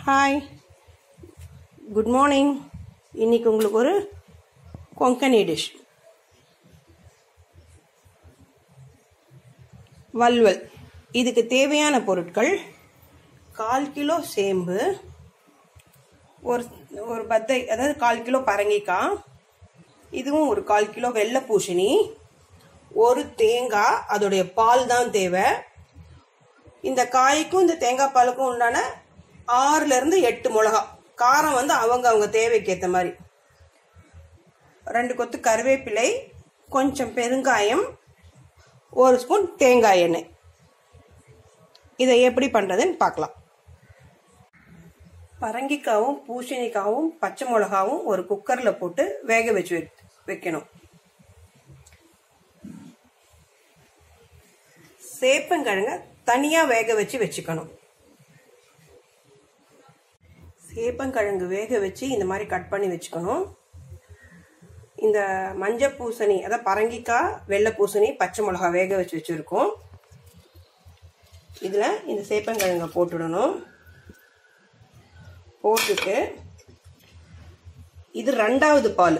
hi good morning இன்னைக்கு உங்களுக்கு ஒரு கொங்கனி டிஷ் வல்வல் இதுக்கு தேவையான பொருட்கள் கால் கிலோ சேம்பு ஒரு ஒரு பத்தை அதாவது கால் கிலோ பரங்கிக்காய் இதுவும் ஒரு கால் கிலோ வெள்ளை பூசணி ஒரு தேங்காய் அதோடைய பால் தான் தேவை இந்த காய்க்கும் இந்த தேங்காய் பாலுக்கும் உண்டான ஆறுல இருந்து எட்டு மிளகா காரம் வந்து அவங்க அவங்க தேவைக்கு ஏற்ற மாதிரி ரெண்டு கொத்து கருவேப்பிலை கொஞ்சம் பெருங்காயம் ஒரு ஸ்பூன் தேங்காய் எண்ணெய் இதை எப்படி பண்ணுறதுன்னு பார்க்கலாம் பரங்கிக்காவும் பூசணிக்காவும் பச்சை மிளகாவும் ஒரு குக்கரில் போட்டு வேக வச்சு வைக்கணும் சேப்பங்கிழங்க தனியாக வேக வச்சு வச்சுக்கணும் சேப்பங்கிழங்கு வேக வச்சு இந்த மாதிரி கட் பண்ணி வச்சுக்கணும் இந்த மஞ்சள் பூசணி அதாவது பரங்கிக்காய் வெள்ளை பூசணி பச்சை மிளகா வேக வச்சு வச்சுருக்கோம் இதில் இந்த சேப்பங்கிழங்கை போட்டுடணும் போட்டுட்டு இது ரெண்டாவது பால்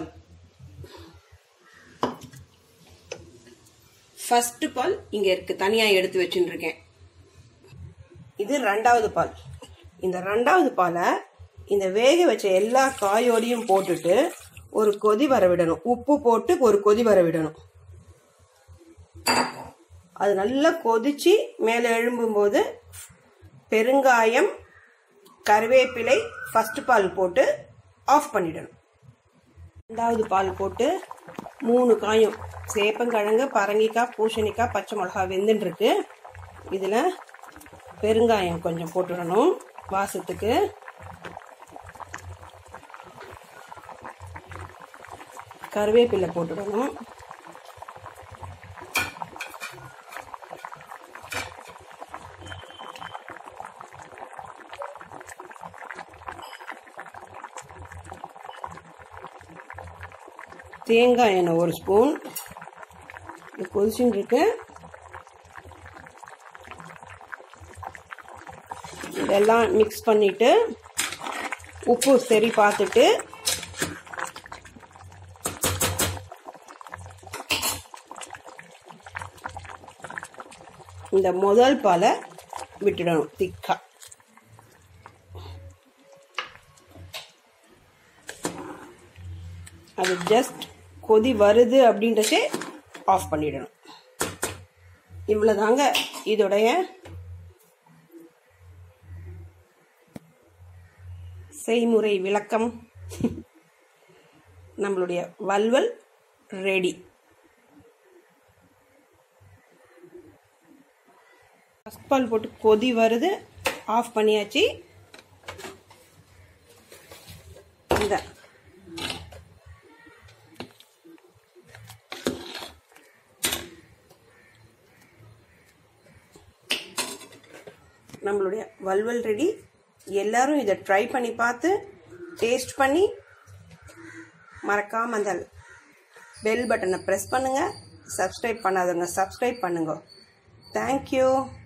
ஃபர்ஸ்ட் பால் இங்கே இருக்கு தனியாக எடுத்து வச்சுட்டு இருக்கேன் இது ரெண்டாவது பால் இந்த ரெண்டாவது பாலை இந்த வேக வச்ச எல்லா காயோடையும் போட்டுட்டு ஒரு கொதி வர விடணும் உப்பு போட்டு ஒரு கொதி வர விடணும் அது நல்லா கொதிச்சு மேலே எழும்பும்போது பெருங்காயம் கருவேப்பிலை ஃபர்ஸ்ட் பால் போட்டு ஆஃப் பண்ணிடணும் ரெண்டாவது பால் போட்டு மூணு காயும் சேப்பங்கிழங்கு பரங்கிக்காய் பூசணிக்காய் பச்சை மிளகா வெந்துட்டு இருக்கு இதில் பெருங்காயம் கொஞ்சம் போட்டுடணும் வாசத்துக்கு கருவேப்பிலை போட்டுடணும் தேங்காய் எண்ணெய் ஒரு ஸ்பூன் இது கொதிச்சுட்டு இருக்கு இதெல்லாம் மிக்ஸ் பண்ணிட்டு உப்பு சரி பார்த்துட்டு இந்த முதல் பாலை விட்டுடணும் திக்கா அது ஜஸ்ட் கொதி வருது அப்படின்றச்சே ஆஃப் பண்ணிடணும் இவ்வளோதாங்க இதோடைய செய்முறை விளக்கம் நம்மளுடைய வல்வல் ரெடி ஃபஸ்ட் பால் போட்டு கொதி வருது ஆஃப் பண்ணியாச்சு இந்த நம்மளுடைய வல்வல் ரெடி எல்லாரும் இதை ட்ரை பண்ணி பார்த்து டேஸ்ட் பண்ணி மறக்காமல் அந்த பெல் பட்டனை ப்ரெஸ் பண்ணுங்கள் சப்ஸ்கிரைப் பண்ணாதவங்க சப்ஸ்கிரைப் பண்ணுங்க தேங்க்யூ